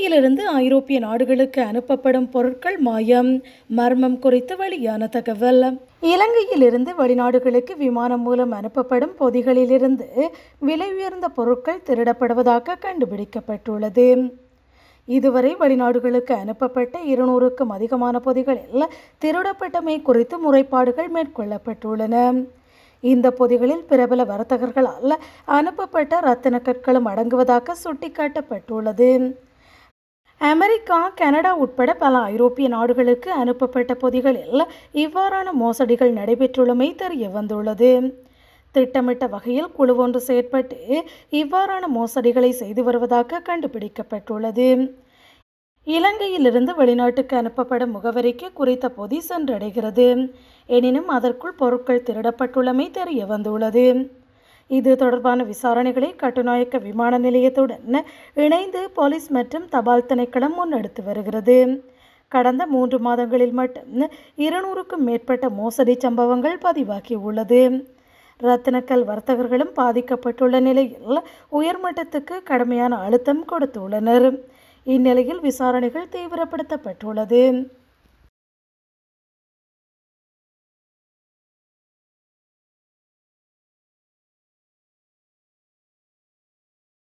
இலங்கையிலிருந்து ஐரோப்பிய நாடுகளுக்கு அனுப்பப்படும் பொருட்கள் மாயம் மர்மம் குறித்து வெளியான தகவல் இலங்கையிலிருந்து வெளிநாடுகளுக்கு விமானம் மூலம் அனுப்பப்படும் பொதிகளிலிருந்து விலை உயர்ந்த பொருட்கள் திருடப்படுவதாக கண்டுபிடிக்கப்பட்டுள்ளது இதுவரை வெளிநாடுகளுக்கு அனுப்பப்பட்ட இருநூறுக்கும் அதிகமான பொதிகளில் திருடப்பட்டமை குறித்து முறைப்பாடுகள் மேற்கொள்ளப்பட்டுள்ளன இந்த பொதிகளில் பிரபல வர்த்தகர்களால் அனுப்பப்பட்ட ரத்தின கற்களும் அடங்குவதாக சுட்டிக்காட்டப்பட்டுள்ளது அமெரிக்கா கனடா உட்பட பல ஐரோப்பிய நாடுகளுக்கு அனுப்பப்பட்ட பொதிகளில் இவ்வாறான மோசடிகள் நடைபெற்றுள்ளமை தெரிய வந்துள்ளது திட்டமிட்ட வகையில் குழு ஒன்று செயற்பட்டு இவ்வாறான மோசடிகளை செய்து வருவதாக கண்டுபிடிக்கப்பட்டுள்ளது இலங்கையிலிருந்து வெளிநாட்டுக்கு அனுப்பப்படும் முகவரிக்கு குறித்த பொதி சென்றடைகிறது எனினும் அதற்குள் பொருட்கள் திருடப்பட்டுள்ளமை தெரிய வந்துள்ளது இது தொடர்பான விசாரணைகளை கட்டுநாயக்க விமான நிலையத்துடன் இணைந்து போலீஸ் மற்றும் தபால் திணைக்களம் முன்னெடுத்து வருகிறது கடந்த மூன்று மாதங்களில் மட்டும் இருநூறுக்கும் மேற்பட்ட மோசடி சம்பவங்கள் பதிவாகியுள்ளது ரத்தினக்கல் வர்த்தகர்களும் பாதிக்கப்பட்டுள்ள நிலையில் உயர்மட்டத்துக்கு கடுமையான அழுத்தம் கொடுத்துள்ளனர் இந்நிலையில் விசாரணைகள் தீவிரப்படுத்தப்பட்டுள்ளது